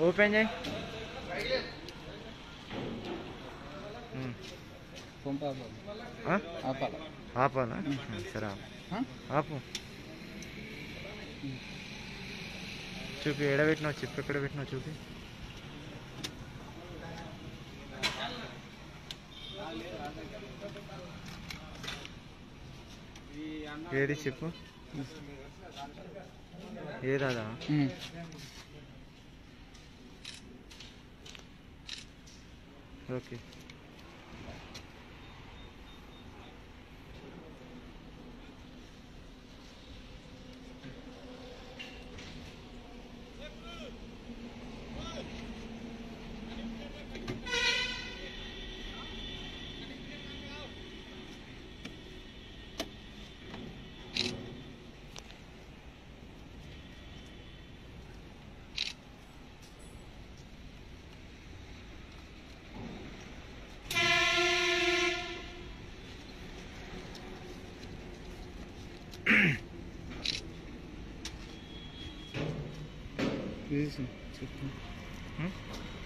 Open చేయి ఉమ్. పంప ఆ? ఆపాల ఆపాలా ఉమ్, సరే ఆపు. ఆపు చూపి ఎడ పెట్టినావు చెప్పు ఎక్కడ పెట్టినావు చూపి ఏది చెప్పు ఏదాదా ఓకే చెప్పు ఉమ్?